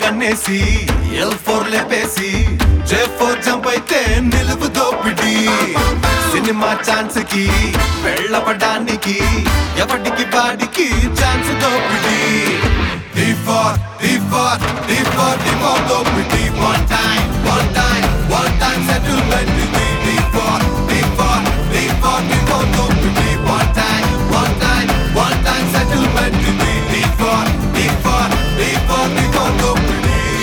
కన్నేసి L four లేపేసి J four jump అయితే నిలుపు దోపిడి సినిమా ఛాన్స్ కి వెళ్ళపడానికి ఎవటికి వాడికి ఛాన్స్ దోపిడి D four D four D four D four దోపిడి one time one time one time settlement D D four D four D four D four దోపిడి one time one time one time settlement D D four D four D four D four దోపిడి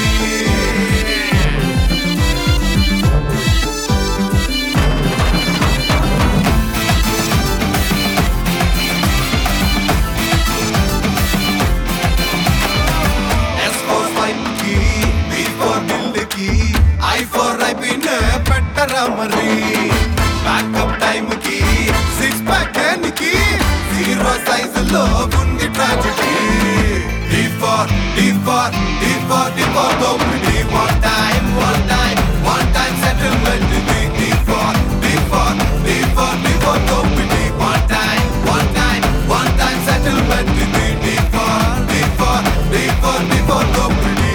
S for five కి B for bill కి I for అయిపోయిన పెట్టరా మరి backup time కి six pack కి zero size లో ఉంది tragedy D for D for D for D for దోపిడి one time one time one time settlement D D for D for D for D for దోపిడి one time one time one time settlement D D for D for D for D for దోపిడి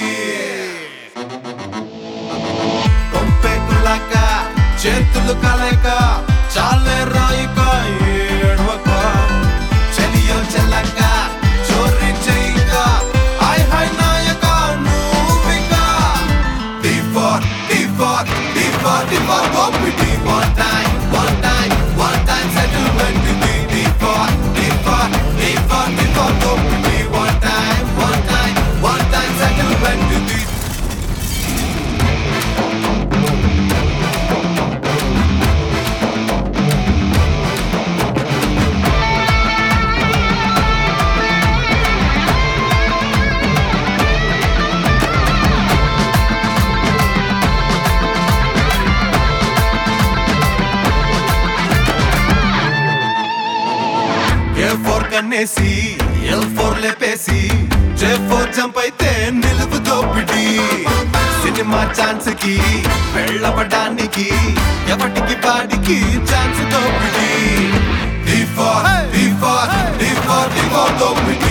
కొంపెకులాక చేతులు కలక చాలే రాయిక ఏడవక చెలియో చెల్లక చోరీ చేయక ఐ హై నాయక నువ్విక D four D four D four D four దోపిడి one time one time one time settlement D D four D four D four D four దోపిడి one time one time one time settlement D A four కన్నేసి L four లేపేసి J four jump అయితే నిలుపు దోపిడి cinema chance కి వెళ్ళపడానికి ఎవటికి వాడికి chance దోపిడి D four D four D four D four దోపిడి